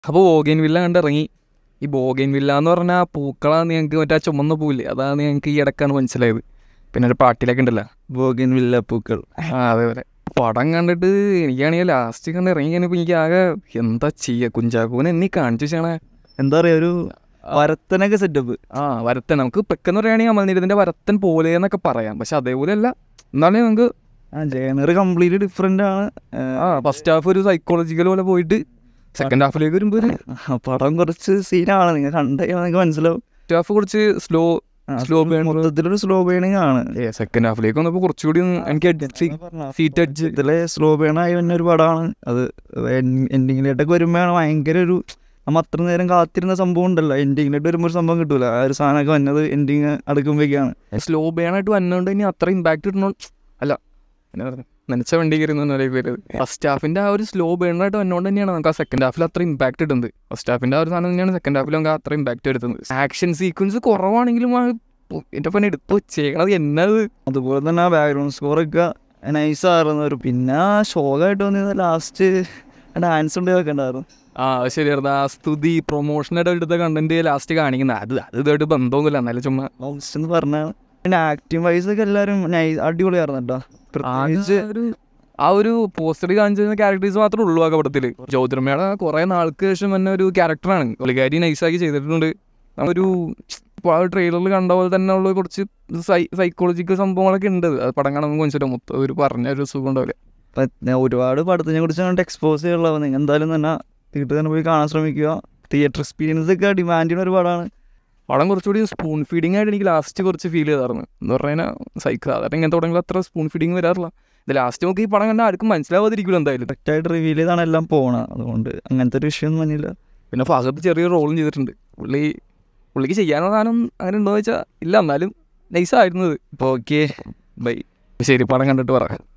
അപ്പോൾ ബോഗൈൻ വില്ല കണ്ടിറങ്ങി ഈ ബോഗൈൻ വില്ല എന്ന് പറഞ്ഞാൽ പൂക്കളാന്ന് ഞങ്ങൾക്ക് മറ്റേ ആ ചുമന്ന പൂവില്ലേ അതാണ് ഞങ്ങൾക്ക് ഈ ഇടക്കാണ് മനസ്സിലായത് പിന്നെ ഒരു പാട്ടിലൊക്കെ ഉണ്ടല്ലോ ബോഗിൻ വില്ല പൂക്കൾ ആ അതേപോലെ പടം കണ്ടിട്ട് എനിക്കാണെങ്കിൽ ലാസ്റ്റ് കണ്ട് ഇറങ്ങി കഴിഞ്ഞപ്പോൾ എനിക്ക് ആകെ എന്താ ചെയ്യുക കുഞ്ചാക്കൂനെ എന്നീ കാണിച്ചു വെച്ചാണ് എന്താ പറയാ ഒരു വരത്തനൊക്കെ സെറ്റപ്പ് ആ വരത്തൻ നമുക്ക് പെക്കെന്ന് പറയുകയാണെങ്കിൽ അമൽനീരത്തിൻ്റെ വരത്തൻ പോലെ എന്നൊക്കെ പറയാം പക്ഷെ അതേപോലെ അല്ല എന്നാലും നമുക്ക് ആ ജേണർ കംപ്ലീറ്റ് ഡിഫറെൻ്റ് ആണ് ആ ഫസ്റ്റ് ഹാഫ് ഒരു സൈക്കോളജിക്കൽ പോലെ പോയിട്ട് സെക്കൻഡ് ഹാഫിലേക്ക് വരുമ്പോൾ ഒരു ആ, പടം കുറച്ച് സീനാണ് നിങ്ങൾ കണ്ടു നിങ്ങൾക്ക് മനസ്സിലാവും ഫസ്റ്റ് ഹാഫ് കുറച്ച് സ്ലോ സ്ലോ ബേൺ മൊത്തത്തിലൊരു സ്ലോ ബേണിംഗ് ആണ് സെക്കൻഡ് ഹാഫിലേക്ക് വന്നപ്പോൾ കുറച്ചുകൂടി ഒന്ന് എനിക്ക് സീറ്റ് അടിച്ച് ഇതിലെ സ്ലോ ബേൺ ആയി വന്ന ഒരു പടമാണ് അത് എൻഡിങ്ങിലേട്ടൊക്കെ വരുമ്പോഴാണ് ഭയങ്കര ഒരു നമ്മ അത്ര നേരം കാത്തിരുന്ന സംഭവം ഉണ്ടല്ലോ എൻഡിങ്ങിലേക്ക് വരുമ്പോൾ ഒരു സംഭവം കിട്ടൂല ആ ഒരു സാധനമൊക്കെ വന്നത് എൻഡിങ് അടുക്കുമ്പോഴേക്കാണ് സ്ലോ ബേണായിട്ട് വന്നുകൊണ്ട് ഇനി അത്ര ഇമ്പാക്റ്റ് കിട്ടണോ അല്ല എന്നാ പറഞ്ഞു നനച്ച വണ്ടി കയറുന്ന പേര് ഫസ്റ്റ് ഹാഫിൻ്റെ ആ ഒരു സ്ലോ ബേണായിട്ട് വന്നുകൊണ്ട് തന്നെയാണ് നമുക്ക് ആ സെക്കൻഡ് ഹാഫിൽ അത്ര ഇമ്പാക്റ്റ് ഇടുന്നത് ഫസ്റ്റ് ഹാഫിൻ്റെ ആ ഒരു സാധനം തന്നെയാണ് സെക്കൻഡ് ഹാഫിൽ നമുക്ക് അത്ര ഇമ്പാക്റ്റ് വരുത്തുന്നത് ആക്ഷൻ സീക്വൻസ് കുറവാണെങ്കിലും ആ എൻ്റെ പണി എടുത്ത് വെച്ചേക്കണത് എന്നത് അതുപോലെ തന്നെ ആ ബാക്ക്ഗ്രൗണ്ട് സ്കോറൊക്കെ നൈസായിരുന്നു ഒരു പിന്നെ ആ ഷോകായിട്ട് വന്നിരുന്ന ലാസ്റ്റ് ഡാൻസ് ഉണ്ട് വെക്കണ്ടായിരുന്നു ആ അത് ശരിയായിരുന്നു ആ സ്തുതി പ്രൊമോഷനായിട്ട് എടുത്ത കണ്ടന്റ് ലാസ്റ്റ് കാണിക്കുന്നത് അത് അത് ഇതായിട്ട് ബന്ധമൊന്നുമില്ല എന്നാലും ചുമ്മാ മോസ്റ്റ് എന്ന് പറഞ്ഞാൽ പിന്നെ ആക്ടിങ് വൈസ് ഒക്കെ എല്ലാവരും നൈസ് അടിപൊളിയായിരുന്നു കേട്ടോ പ്രത്യേകിച്ച് ആ ഒരു- ആ ഒരു പോസ്റ്ററിൽ കാണിച്ചിരുന്ന ക്യാരക്ടേഴ്സ് മാത്രമേ ഉള്ളൂ ആ കപടത്തിൽ ജ്യോതിർമയുടെ കുറേ നാൾക്ക് ശേഷം തന്നെ ഒരു ക്യാരക്ടറാണ് പുള്ളിക്കാരി നൈസാക്കി ചെയ്തിട്ടുണ്ട് ആ ഒരു ഇപ്പോൾ ആ ട്രെയിലറിൽ കണ്ട പോലെ തന്നെ ഉള്ള കുറച്ച് സൈ സൈക്കോളജിക്കൽ സംഭവങ്ങളൊക്കെ ഉണ്ട് അത് പടം കാണുമ്പോൾ മനസ്സിലാവും മൊത്തം ഒരു പറഞ്ഞ ഒരു സുഖം ഉണ്ടാവില്ല ഇപ്പം ഞാൻ ഒരുപാട് പടത്തിനെ കുറിച്ച് കണ്ട് എക്സ്പോസ് ചെയ്യുള്ളത് നിങ്ങൾ എന്തായാലും തന്നെ തിയേറ്ററിൽ തന്നെ പോയി കാണാൻ ശ്രമിക്കുക തിയേറ്റർ എക്സ്പീരിയൻസ് ഒക്കെ ഡിമാൻഡ് ചെയ്യുന്ന ഒരു പടമാണ് പടം കുറച്ചുകൂടി സ്പൂൺ ഫീഡിംഗ് ആയിട്ട് എനിക്ക് ലാസ്റ്റ് കുറച്ച് ഫീൽ ചെയ്തായിരുന്നു എന്ന് പറഞ്ഞാൽ സൈക്കിൾ സാധാരണ ഇങ്ങനത്തെ പടങ്ങൾ അത്ര സ്പൂൺ ഫീഡിങ് വരാറില്ല ഇത് ലാസ്റ്റ് നോക്കി ഈ പടം കണ്ടാൽ ആർക്കും മനസ്സിലാവാതിരിക്കില്ല എന്തായാലും കറക്റ്റായിട്ട് റിവീൽ ചെയ്താണ് എല്ലാം പോണത് അതുകൊണ്ട് അങ്ങനത്തെ ഒരു വിഷയമൊന്നും വന്നില്ല പിന്നെ ഫഹദ് ചെറിയ റോളും ചെയ്തിട്ടുണ്ട് പുള്ളി പുള്ളിക്ക് ചെയ്യാനുള്ള സാധനം അങ്ങനെ ഉണ്ടോ എന്ന് വെച്ചാൽ ഇല്ല എന്നാലും നൈസായിരുന്നത് അപ്പോൾ ഓക്കെ ബൈ ശരി പടം കണ്ടിട്ട് പറ